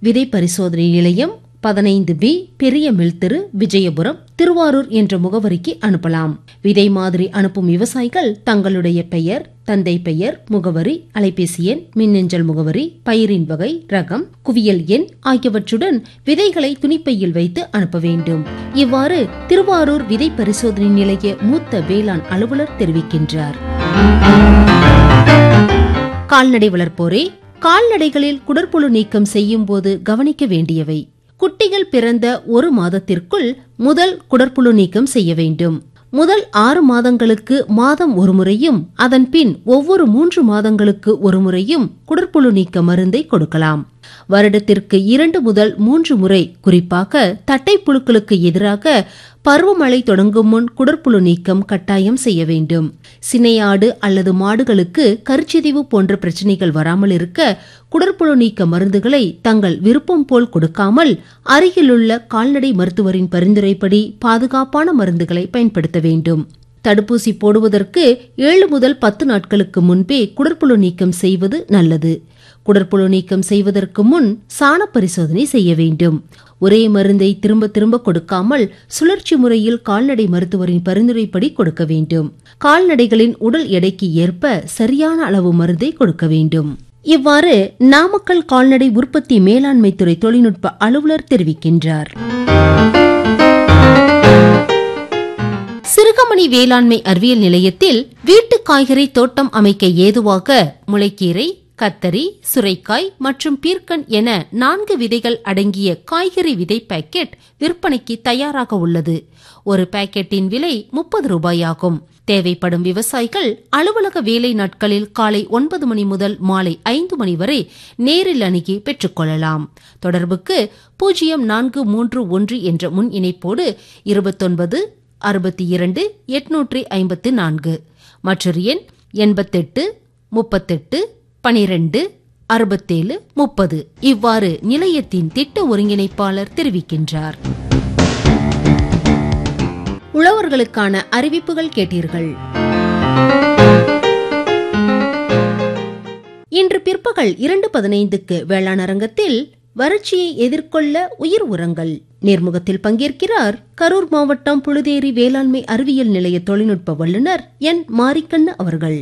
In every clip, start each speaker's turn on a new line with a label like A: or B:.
A: விதை பரிசோதனை நிலையம் பதினைந்து பி பெரிய மில்தெரு விஜயபுரம் திருவாரூர் என்ற முகவரிக்கு அனுப்பலாம் விதை மாதிரி அனுப்பும் விவசாயிகள் தங்களுடைய பெயர் தந்தை பெயர் முகவரி அலைபேசி எண் மின்னஞ்சல் முகவரி பயிரின் வகை ரகம் குவியல் எண் ஆகியவற்றுடன் விதைகளை துணிப்பையில் வைத்து அனுப்ப வேண்டும் இவ்வாறு திருவாரூர் விதை பரிசோதனை நிலைய மூத்த வேளாண் அலுவலர் தெரிவிக்கின்றார் கால்நடை வளர்ப்போரே கால்நடைகளில் குடற்புழு நீக்கம் செய்யும் போது கவனிக்க வேண்டியவை குட்டிகள் பிறந்த ஒரு மாதத்திற்குள் முதல் குடற்புழு நீக்கம் செய்ய வேண்டும் முதல் ஆறு மாதங்களுக்கு மாதம் ஒரு முறையும் அதன் பின் ஒவ்வொரு மூன்று மாதங்களுக்கு ஒரு முறையும் குடற்புழு நீக்க மருந்தை கொடுக்கலாம் வருடத்திற்கு இரண்டு முதல் மூன்று முறை குறிப்பாக தட்டை புழுக்களுக்கு எதிராக பருவமழை தொடங்கும் முன் குடற்புழு நீக்கம் கட்டாயம் செய்ய வேண்டும் சினையாடு அல்லது மாடுகளுக்கு கருச்சிதைவு போன்ற பிரச்சனைகள் வராமல் இருக்க குடற்புழு நீக்க மருந்துகளை தங்கள் விருப்பம் போல் கொடுக்காமல் அருகிலுள்ள கால்நடை மருத்துவரின் பரிந்துரைப்படி பாதுகாப்பான மருந்துகளை பயன்படுத்த வேண்டும் தடுப்பூசி போடுவதற்கு ஏழு முதல் பத்து நாட்களுக்கு முன்பே குடற்புழு நீக்கம் செய்வது நல்லது குடற்புழு நீக்கம் செய்வதற்கு முன் சாண பரிசோதனை செய்ய வேண்டும் ஒரே மருந்தை திரும்ப திரும்ப கொடுக்காமல் சுழற்சி முறையில் கால்நடை மருத்துவரின் பரிந்துரைப்படி கொடுக்க வேண்டும் கால்நடைகளின் உடல் எடைக்கு ஏற்ப சரியான அளவு மருந்தை கொடுக்க வேண்டும் இவ்வாறு நாமக்கல் கால்நடை உற்பத்தி மேலாண்மை துறை தொழில்நுட்ப அலுவலர் தெரிவிக்கின்றார் சிறுகமணி வேளாண்மை அறிவியல் நிலையத்தில் வீட்டு காய்கறி தோட்டம் அமைக்க ஏதுவாக முளைக்கீரை கத்தரி சுரைக்காய் மற்றும் பீர்க்கன் என நான்கு விதைகள் அடங்கிய காய்கறி விதை பாக்கெட் விற்பனைக்கு தயாராக உள்ளது ஒரு பாக்கெட்டின் விலை முப்பது ரூபாயாகும் தேவைப்படும் விவசாயிகள் அலுவலக வேலை நாட்களில் காலை ஒன்பது மணி முதல் மாலை ஐந்து மணி வரை நேரில் அணுகி பெற்றுக்கொள்ளலாம் தொடர்புக்கு பூஜ்ஜியம் நான்கு மூன்று ஒன்று என்ற முன் இணைப்போடு இருபத்தொன்பது அறுபத்தி இரண்டு எட்நூற்றி ஐம்பத்து நான்கு மற்றொரு எண் எண்பத்தெட்டு முப்பத்தெட்டு பனிரெண்டு அறுபத்தேழு முப்பது இவ்வாறு நிலையத்தின் திட்ட ஒருங்கிணைப்பாளர் தெரிவிக்கின்றார் உழவர்களுக்கான அறிவிப்புகள் கேட்டீர்கள் இன்று பிற்பகல் இரண்டு பதினைந்துக்கு வேளாண் அரங்கத்தில் வறட்சியை எதிர்கொள்ள உயிர் உரங்கள் நேர்முகத்தில் பங்கேற்கிறார் கரூர் மாவட்டம் புழுதேரி வேளாண்மை அறிவியல் நிலைய தொழில்நுட்ப வல்லுநர் என் மாரிக்கண்ணு அவர்கள்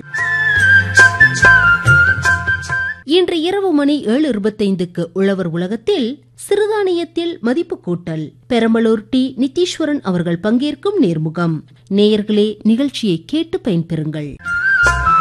A: இன்று இரவு மணி ஏழு இருபத்தைந்துக்கு உழவர் உலகத்தில் சிறுதானியத்தில் மதிப்பு கூட்டல் பெரம்பலூர் டி நித்தீஸ்வரன் அவர்கள் பங்கேற்கும் நேர்முகம் நேயர்களே நிகழ்ச்சியை கேட்டு பயன்பெறுங்கள்